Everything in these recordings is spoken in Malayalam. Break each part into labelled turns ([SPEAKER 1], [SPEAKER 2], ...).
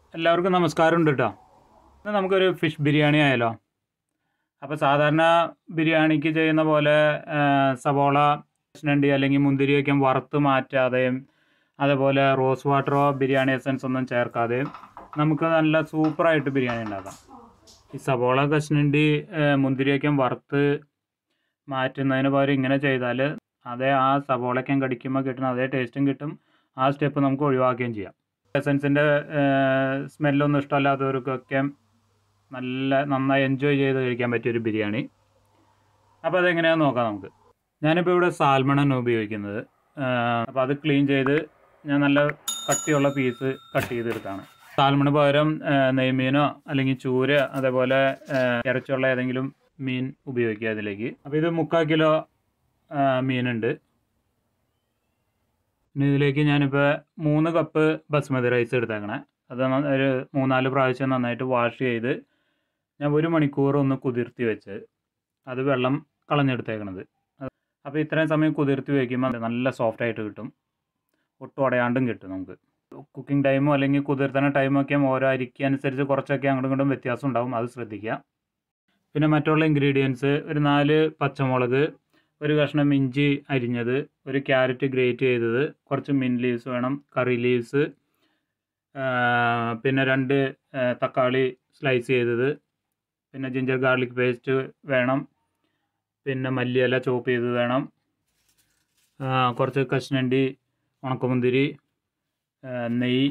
[SPEAKER 1] എല്ലാവർക്കും നമസ്കാരം ഉണ്ട് കേട്ടോ ഇന്ന് നമുക്കൊരു ഫിഷ് ബിരിയാണി ആയാലോ അപ്പോൾ സാധാരണ ബിരിയാണിക്ക് ചെയ്യുന്ന പോലെ ആ, സവോള കഷ്ണണ്ടി അല്ലെങ്കിൽ മുന്തിരിയൊക്കെ വറുത്ത് മാറ്റാതെയും അതേപോലെ റോസ് വാട്ടറോ ബിരിയാണി എസൻസ് ഒന്നും ചേർക്കാതെയും നമുക്ക് നല്ല സൂപ്പറായിട്ട് ബിരിയാണി ഉണ്ടാക്കാം ഈ സവോള കഷ്ണണ്ടി ആ, മുന്തിരിയൊക്കെ വറുത്ത് മാറ്റുന്നതിന് പകരം ഇങ്ങനെ ചെയ്താൽ അതേ ആ സവോളയ്ക്കും കടിക്കുമ്പോൾ കിട്ടുന്ന അതേ ടേസ്റ്റും കിട്ടും ആ സ്റ്റെപ്പ് നമുക്ക് ഒഴിവാക്കുകയും ചെയ്യാം എസൻസിൻ്റെ സ്മെല്ലൊന്നും ഇഷ്ടമല്ലാത്തവർക്കൊക്കെ നല്ല നന്നായി എൻജോയ് ചെയ്ത് കഴിക്കാൻ പറ്റിയ ഒരു ബിരിയാണി അപ്പോൾ അതെങ്ങനെയാണെന്ന് നോക്കാം നമുക്ക് ഞാനിപ്പോൾ ഇവിടെ സാൽമണാണ് ഉപയോഗിക്കുന്നത് അപ്പോൾ അത് ക്ലീൻ ചെയ്ത് ഞാൻ നല്ല കട്ടിയുള്ള പീസ് കട്ട് ചെയ്തെടുത്താണ് സാൽമണ് പകരം ആ, നെയ്മീനോ അല്ലെങ്കിൽ ചൂര അതേപോലെ ആ, ഇറച്ചിയുള്ള ഏതെങ്കിലും മീൻ ഉപയോഗിക്കുക അതിലേക്ക് അപ്പോൾ ഇത് മുക്കാൽ കിലോ ആ, മീനുണ്ട് ഇനി ഇതിലേക്ക് ഞാനിപ്പോൾ മൂന്ന് കപ്പ് ബസ്മതി റൈസ് എടുത്തേക്കണേ അത് ന- ഒരു മൂന്നാല് പ്രാവശ്യം നന്നായിട്ട് വാഷ് ചെയ്ത് ഞാൻ ഒരു മണിക്കൂർ ഒന്ന് കുതിർത്തി വെച്ച് അത് വെള്ളം കളഞ്ഞെടുത്തേക്കണത് അപ്പോൾ ഇത്രയും സമയം കുതിർത്തി വയ്ക്കുമ്പോൾ അത് നല്ല സോഫ്റ്റ് ആയിട്ട് കിട്ടും ഒട്ടും ഉടയാണ്ടും കിട്ടും നമുക്ക് കുക്കിംഗ് ടൈമോ അല്ലെങ്കിൽ കുതിർത്തണ ടൈമൊക്കെ ഓരോ അരിക്ക് അനുസരിച്ച് കുറച്ചൊക്കെ അങ്ങോട്ടും ഇങ്ങോട്ടും വ്യത്യാസം ഉണ്ടാവും അത് ശ്രദ്ധിക്കുക പിന്നെ മറ്റുള്ള ഇൻഗ്രീഡിയൻസ് ഒരു നാല് പച്ചമുളക് ഒരു കഷ്ണം ഇഞ്ചി അരിഞ്ഞത് ഒരു ക്യാരറ്റ് ഗ്രേറ്റ് ചെയ്തത് കുറച്ച് മിൻ ലീവ്സ് വേണം കറി ലീവ്സ് പിന്നെ രണ്ട് ആ, തക്കാളി സ്ലൈസ് ചെയ്തത് പിന്നെ ജിഞ്ചർ ഗാർലിക് പേസ്റ്റ് വേണം പിന്നെ മല്ലിയില ചോപ്പ് ചെയ്തത് വേണം ആ, കുറച്ച് കശുനണ്ടി ഉണക്കമുന്തിരി ആ, നെയ്യ്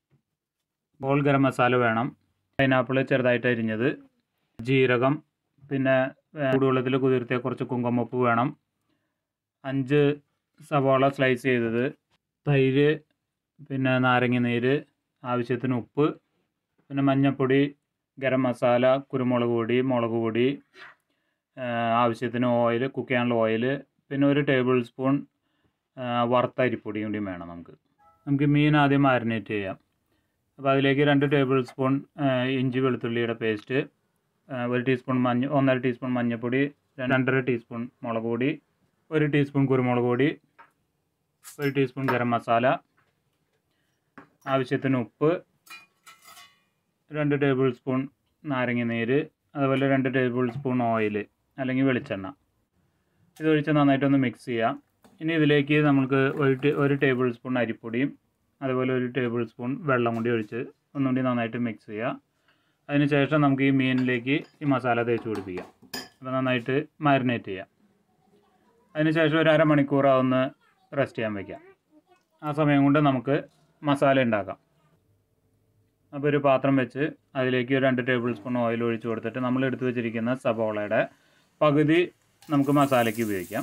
[SPEAKER 1] ബോൾ ഗരം മസാല വേണം പൈനാപ്പിൾ ചെറുതായിട്ട് അരിഞ്ഞത് ജീരകം പിന്നെ ചൂടുവെള്ളത്തിൽ കുതിർത്തിയ കുറച്ച് കുങ്കുമപ്പ് വേണം അഞ്ച് സവാള സ്ലൈസ് ചെയ്തത് തൈര് പിന്നെ നാരങ്ങ നീര് ആവശ്യത്തിന് ഉപ്പ് പിന്നെ മഞ്ഞൾപ്പൊടി ഗരം മസാല കുരുമുളക് പൊടി മുളക് പൊടി ആ, ആവശ്യത്തിന് ഓയിൽ കുക്ക് ചെയ്യാനുള്ള ഓയിൽ പിന്നെ ഒരു ടേബിൾ സ്പൂൺ ആ, വറുത്ത അരിപ്പൊടിയും കൂടി വേണം നമുക്ക് നമുക്ക് മീൻ ആദ്യം മാരിനേറ്റ് ചെയ്യാം അപ്പോൾ അതിലേക്ക് രണ്ട് ടേബിൾ സ്പൂൺ ആ, ഇഞ്ചി വെളുത്തുള്ളിയുടെ പേസ്റ്റ് ഒരു ടീസ്പൂൺ മഞ്ഞ ഒന്നര ടീസ്പൂൺ മഞ്ഞൾപ്പൊടി രണ്ടര ടീസ്പൂൺ മുളക് പൊടി ഒരു ടീസ്പൂൺ കുരുമുളക് പൊടി ഒരു ടീസ്പൂൺ ഗരം മസാല ആവശ്യത്തിന് ഉപ്പ് രണ്ട് ടേബിൾ സ്പൂൺ നാരങ്ങ നീര് അതുപോലെ രണ്ട് ടേബിൾ സ്പൂൺ ഓയിൽ അല്ലെങ്കിൽ വെളിച്ചെണ്ണ ഇതൊഴിച്ച് നന്നായിട്ടൊന്ന് മിക്സ് ചെയ്യാം ഇനി ഇതിലേക്ക് നമുക്ക് ഒരു ടേ- ഒരു ടേബിൾ സ്പൂൺ അരിപ്പൊടിയും അതുപോലെ ഒരു ടേബിൾ സ്പൂൺ വെള്ളം കൂടി ഒഴിച്ച് ഒന്നുകൂടി നന്നായിട്ട് മിക്സ് ചെയ്യുക അതിനുശേഷം നമുക്ക് ഈ മീനിലേക്ക് ഈ മസാല തേച്ച് പിടിപ്പിക്കാം അപ്പോൾ നന്നായിട്ട് മാരിനേറ്റ് ചെയ്യാം അതിനുശേഷം ഒരു അരമണിക്കൂർ ഒന്ന് റെസ്റ്റ് ചെയ്യാൻ വയ്ക്കാം ആ സമയം കൊണ്ട് നമുക്ക് മസാല ഉണ്ടാക്കാം അപ്പോൾ ഒരു പാത്രം വെച്ച് അതിലേക്ക് ഒരു രണ്ട് ടേബിൾ സ്പൂൺ ഓയിൽ ഒഴിച്ച് കൊടുത്തിട്ട് നമ്മൾ എടുത്തു വെച്ചിരിക്കുന്ന സബോളയുടെ പകുതി നമുക്ക് മസാലയ്ക്ക് ഉപയോഗിക്കാം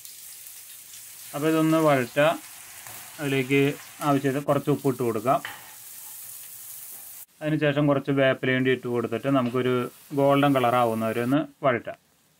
[SPEAKER 1] അപ്പോൾ ഇതൊന്ന് വഴറ്റുക അതിലേക്ക് ആവശ്യത്തിന് കുറച്ച് ഉപ്പ് ഇട്ട് കൊടുക്കാം അതിനുശേഷം കുറച്ച് വേപ്പിലയും കൂടി ഇട്ട് കൊടുത്തിട്ട് നമുക്കൊരു ഗോൾഡൻ കളർ ആവുന്നവരെ ഒന്ന് വഴറ്റാം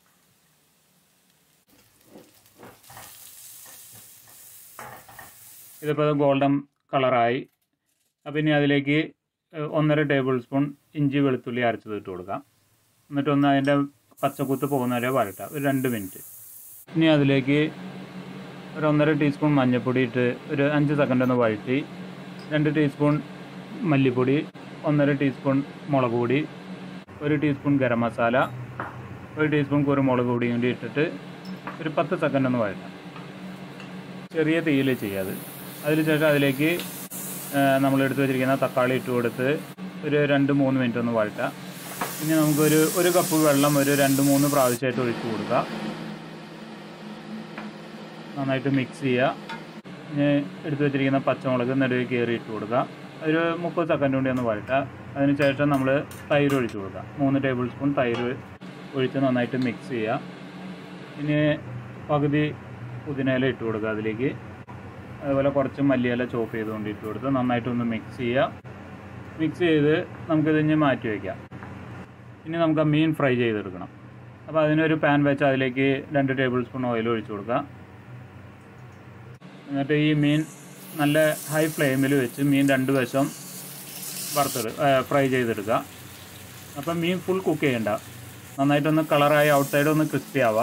[SPEAKER 1] ഇതിപ്പോൾ ഗോൾഡൻ കളറായി അപ്പോൾ ഇനി അതിലേക്ക് ഏഹ്, ഒന്നര ടേബിൾ സ്പൂൺ ഇഞ്ചി വെളുത്തുള്ളി അരച്ചത് ഇട്ട് കൊടുക്കാം എന്നിട്ടൊന്ന് അതിൻ്റെ പച്ചക്കുത്ത് പോകുന്നവരെ വഴറ്റാം ഒരു രണ്ട് മിനിറ്റ് ഇനി അതിലേക്ക് ഒരു ഒന്നര ടീസ്പൂൺ മഞ്ഞൾപ്പൊടി ഇട്ട് ഒരു അഞ്ച് സെക്കൻഡ് ഒന്ന് വഴറ്റി രണ്ട് ടീസ്പൂൺ മല്ലിപ്പൊടി ഒന്നര ടീസ്പൂൺ മുളക് പൊടി ഒരു ടീസ്പൂൺ ഗരം മസാല ഒരു ടീസ്പൂൺ കുരുമുളക് പൊടിയും കൂടി ഇട്ടിട്ട് ഒരു പത്ത് സെക്കൻഡ് ഒന്ന് വഴറ്റാം ചെറിയ തീയിൽ ചെയ്യാത് അതിനുശേഷം അതിലേക്ക് നമ്മൾ എടുത്തു വെച്ചിരിക്കുന്ന തക്കാളി ഇട്ട് കൊടുത്ത് ഒരു രണ്ട് മൂന്ന് മിനിറ്റ് ഒന്ന് വഴറ്റാം ഇനി നമുക്കൊരു ഒരു കപ്പ് വെള്ളം ഒരു രണ്ട് മൂന്ന് പ്രാവശ്യമായിട്ട് ഒഴിച്ചു കൊടുക്കാം നന്നായിട്ട് മിക്സ് ചെയ്യുക ഇനി എടുത്തു വെച്ചിരിക്കുന്ന പച്ചമുളക് നടുവ് കയറി ഇട്ട് കൊടുക്കുക ഒരു മുപ്പത് സെക്കൻഡ് കൂടി ഒന്ന് വഴറ്റുക അതിനുശേഷം നമ്മൾ തൈര് ഒഴിച്ചു കൊടുക്കുക മൂന്ന് ടേബിൾ സ്പൂൺ തൈര് ഒഴിച്ച് നന്നായിട്ട് മിക്സ് ചെയ്യുക ഇനി പകുതി പുതിനയില ഇട്ട് കൊടുക്കുക അതിലേക്ക് അതുപോലെ കുറച്ച് മല്ലിയില ചോപ്പ് ചെയ്തുകൊണ്ട് ഇട്ട് കൊടുത്ത് നന്നായിട്ടൊന്ന് മിക്സ് ചെയ്യുക മിക്സ് ചെയ്ത് നമുക്കിത് ഇനി മാറ്റി വയ്ക്കാം ഇനി നമുക്ക് ആ മീൻ ഫ്രൈ ചെയ്തെടുക്കണം അപ്പോൾ അതിനൊരു പാൻ വെച്ച് അതിലേക്ക് രണ്ട് ടേബിൾ സ്പൂൺ ഓയിൽ ഒഴിച്ചു കൊടുക്കുക എന്നിട്ട് ഈ മീൻ നല്ല ഹൈ ഫ്ലെയിമിൽ വെച്ച് മീൻ രണ്ട് വശം വറുത്തെടു ഫ്രൈ ചെയ്തെടുക്കുക അപ്പം മീൻ ഫുൾ കുക്ക് ചെയ്യണ്ട നന്നായിട്ടൊന്ന് കളറായി ഔട്ട് സൈഡ് ഒന്ന് ക്രിസ്പി ആവുക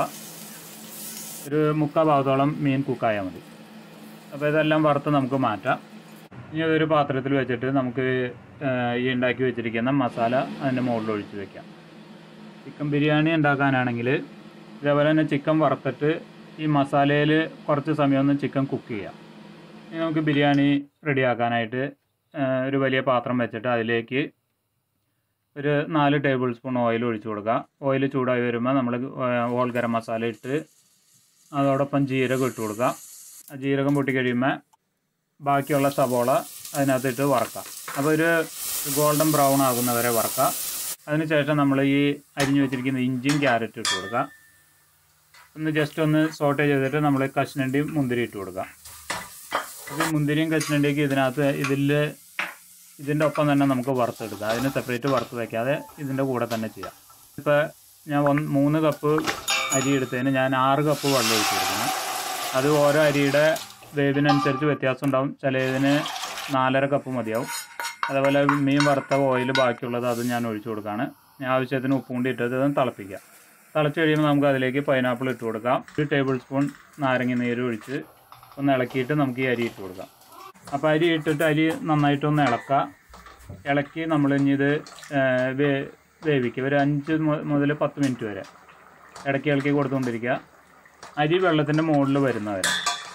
[SPEAKER 1] ഒരു മുക്കാൽ ഭാഗത്തോളം മീൻ കുക്കായാൽ മതി അപ്പോൾ ഇതെല്ലാം വറുത്ത് നമുക്ക് മാറ്റാം ഇനി അതൊരു പാത്രത്തിൽ വെച്ചിട്ട് നമുക്ക് ആ, ഈ ഉണ്ടാക്കി വെച്ചിരിക്കുന്ന മസാല അതിൻ്റെ മുകളിൽ ഒഴിച്ച് വെക്കാം ചിക്കൻ ബിരിയാണി ഉണ്ടാക്കാനാണെങ്കിൽ ഇതേപോലെ തന്നെ ചിക്കൻ വറുത്തിട്ട് ഈ മസാലയിൽ കുറച്ച് സമയം ഒന്ന് ചിക്കൻ കുക്ക് ചെയ്യാം ഇനി നമുക്ക് ബിരിയാണി റെഡിയാക്കാനായിട്ട് ഒരു വലിയ പാത്രം വെച്ചിട്ട് അതിലേക്ക് ഒരു നാല് ടേബിൾ സ്പൂൺ ഓയിൽ ഒഴിച്ചു കൊടുക്കുക ഓയിൽ ചൂടായി വരുമ്പോൾ നമ്മൾ ഹോൾ ഗരം മസാല ഇട്ട് അതോടൊപ്പം ജീരകം ഇട്ട് കൊടുക്കുക ആ ജീരകം പൊട്ടി കഴിയുമ്പോൾ ബാക്കിയുള്ള സവോള അതിനകത്തിട്ട് വറക്കാം അപ്പോൾ ഒരു ഗോൾഡൻ ബ്രൗൺ ആകുന്നവരെ വറക്കാം അതിനുശേഷം നമ്മൾ ഈ അരിഞ്ഞു വെച്ചിരിക്കുന്ന ഇഞ്ചിയും ക്യാരറ്റും ഇട്ട് കൊടുക്കുക ഒന്ന് ജസ്റ്റ് ഒന്ന് സോട്ടേ ചെയ്തിട്ട് നമ്മൾ കശുനണ്ടിയും മുന്തിരി ഇട്ട് കൊടുക്കാം ഇത് മുന്തിരിയും കശുനണ്ടിയൊക്കെ ഇതിനകത്ത് ഇതിൽ ഇതിൻ്റെ ഒപ്പം തന്നെ നമുക്ക് വറുത്തെടുക്കാം അതിന് സെപ്പറേറ്റ് വറുത്ത് വയ്ക്കാതെ ഇതിൻ്റെ കൂടെ തന്നെ ചെയ്യാം ഇപ്പോൾ ഞാൻ ഒന്ന് മൂന്ന് കപ്പ് അരി എടുത്തതിന് ഞാൻ ആറ് കപ്പ് വെള്ളം ഒഴിച്ച് കൊടുക്കണം അത് ഓരോ അരിയുടെ വേവിനനുസരിച്ച് വ്യത്യാസം ഉണ്ടാവും ചിലതിന് നാലര കപ്പ് മതിയാവും അതേപോലെ മീൻ വറുത്ത ഓയിൽ ബാക്കിയുള്ളത് അത് ഞാൻ ഒഴിച്ചു കൊടുക്കുകയാണ് ഞാൻ ആവശ്യത്തിന് ഉപ്പും കൂടി ഇട്ടത് ഇതൊന്ന് തിളപ്പിക്കുക തിളച്ച് കഴിയുമ്പോൾ നമുക്ക് അതിലേക്ക് പൈനാപ്പിൾ ഇട്ട് കൊടുക്കാം ഒരു ടേബിൾ സ്പൂൺ നാരങ്ങ നീര് ഒഴിച്ച് ഒന്ന് ഇളക്കിയിട്ട് നമുക്ക് ഈ അരി ഇട്ട് കൊടുക്കാം അപ്പോൾ അരി ഇട്ടിട്ട് അരി നന്നായിട്ടൊന്ന് ഇളക്കുക ഇളക്കി നമ്മൾ ഇനി ഇത് ആ, വേ വേവിക്കുക ഒരു അഞ്ച് മു- മുതൽ പത്ത് മിനിറ്റ് വരെ ഇടയ്ക്ക് ഇളക്കി കൊടുത്തുകൊണ്ടിരിക്കുക അരി വെള്ളത്തിൻ്റെ മുകളിൽ വരുന്നവരെ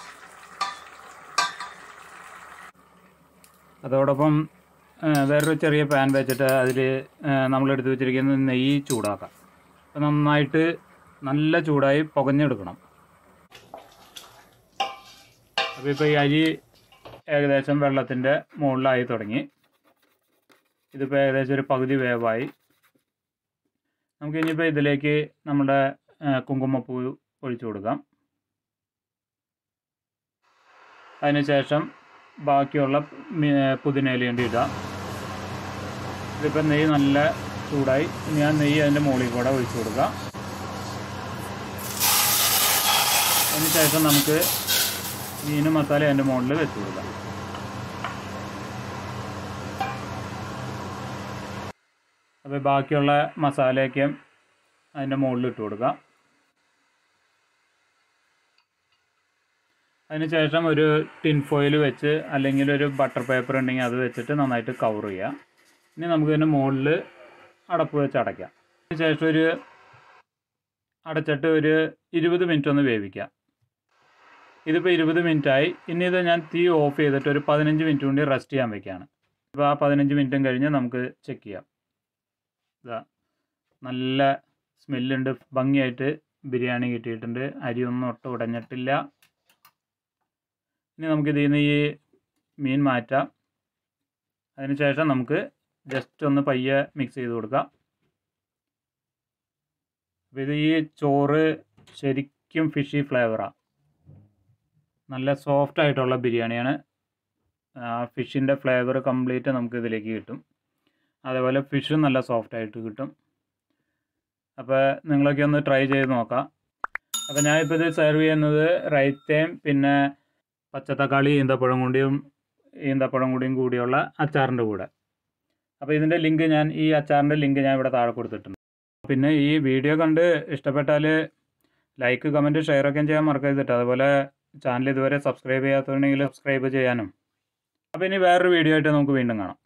[SPEAKER 1] അതോടൊപ്പം ആ, വേറൊരു ചെറിയ പാൻ വെച്ചിട്ട് അതിൽ നമ്മൾ എടുത്ത് വെച്ചിരിക്കുന്ന നെയ്യ് ചൂടാക്കാം അപ്പോൾ നന്നായിട്ട് നല്ല ചൂടായി പുകഞ്ഞെടുക്കണം അപ്പോൾ ഇപ്പോൾ ഈ അരി ഏകദേശം വെള്ളത്തിൻ്റെ മുകളിലായി തുടങ്ങി ഇതിപ്പോൾ ഏകദേശം ഒരു പകുതി വേവായി നമുക്ക് ഇനിയിപ്പോൾ ഇതിലേക്ക് നമ്മുടെ ആ, കുങ്കുമപ്പൂ ഒഴിച്ചു കൊടുക്കാം അതിനുശേഷം ബാക്കിയുള്ള മി- പുതിനയിലേണ്ടി ഇടാം ഇതിപ്പോൾ നെയ്യ് നല്ല ചൂടായി ഇനി ആ നെയ്യ് അതിൻ്റെ മുകളിൽ കൂടെ ഒഴിച്ചു കൊടുക്കാം അതിനുശേഷം നമുക്ക് മീൻ മസാല അതിൻ്റെ മുകളിൽ വെച്ച് കൊടുക്കാം അപ്പോൾ ബാക്കിയുള്ള മസാലയൊക്കെ അതിൻ്റെ മുകളിൽ ഇട്ട് കൊടുക്കാം അതിനുശേഷം ഒരു ടിൻ ഫോയിൽ വെച്ച് അല്ലെങ്കിൽ ഒരു ബട്ടർ പേപ്പർ ഉണ്ടെങ്കിൽ അത് വെച്ചിട്ട് നന്നായിട്ട് കവർ ചെയ്യാം ഇനി നമുക്ക് ഇതിൻ്റെ മുകളിൽ അടപ്പ് വെച്ച് അടയ്ക്കാം അതിനുശേഷം ഒരു അടച്ചിട്ട് ഒരു ഇരുപത് മിനിറ്റ് ഒന്ന് വേവിക്കാം ഇതിപ്പോൾ ഇരുപത് മിനിറ്റായി ഇനി ഇത് ഞാൻ തീ ഓഫ് ചെയ്തിട്ട് ഒരു പതിനഞ്ച് മിനിറ്റ് കൊണ്ട് റെസ്റ്റ് ചെയ്യാൻ വെക്കുകയാണ് ഇപ്പോൾ ആ പതിനഞ്ച് മിനിറ്റും കഴിഞ്ഞ് നമുക്ക് ചെക്ക് ചെയ്യാം ഇതാ നല്ല സ്മെല്ലുണ്ട് ഭംഗിയായിട്ട് ബിരിയാണി കിട്ടിയിട്ടുണ്ട് അരിയൊന്നും ഒട്ടും ഉടഞ്ഞിട്ടില്ല ഇനി നമുക്ക് ഇതിൽ നിന്ന് ഈ മീൻ മാറ്റാം അതിനുശേഷം നമുക്ക് ജസ്റ്റ് ഒന്ന് പയ്യെ മിക്സ് ചെയ്ത് കൊടുക്കാം അപ്പോൾ ഇത് ഈ ചോറ് ശരിക്കും ഫിഷി ഫ്ലേവറാണ് നല്ല സോഫ്റ്റ് ആയിട്ടുള്ള ബിരിയാണിയാണ് ഫിഷിൻ്റെ ഫ്ലേവർ കംപ്ലീറ്റ് നമുക്ക് ഇതിലേക്ക് കിട്ടും അതേപോലെ ഫിഷും നല്ല സോഫ്റ്റ് ആയിട്ട് കിട്ടും അപ്പോൾ നിങ്ങളൊക്കെ ഒന്ന് ട്രൈ ചെയ്ത് നോക്കാം അപ്പോൾ ഞാനിപ്പോൾ ഇത് സെർവ് ചെയ്യുന്നത് റൈത്തയും പിന്നെ പച്ചത്തക്കാളി ഈന്തപ്പഴം കൂടിയും ഈന്തപ്പഴം കൂടിയും കൂടിയുള്ള അച്ചാറിൻ്റെ കൂടെ അപ്പോൾ ഇതിൻ്റെ ലിങ്ക് ഞാൻ ഈ അച്ചാറിൻ്റെ ലിങ്ക് ഞാൻ ഇവിടെ താഴെ കൊടുത്തിട്ടുണ്ട് പിന്നെ ഈ വീഡിയോ കണ്ട് ഇഷ്ടപ്പെട്ടാൽ ലൈക്ക് കമൻറ്റ് ഷെയർ ഒക്കെ ചെയ്യാൻ മറക്കരുത് കേട്ടോ അതുപോലെ ചാനൽ ഇതുവരെ സബ്സ്ക്രൈബ് ചെയ്യാത്തതുണ്ടെങ്കിൽ സബ്സ്ക്രൈബ് ചെയ്യാനും അപ്പോൾ ഇനി വേറൊരു വീഡിയോ ആയിട്ട് നമുക്ക് വീണ്ടും കാണാം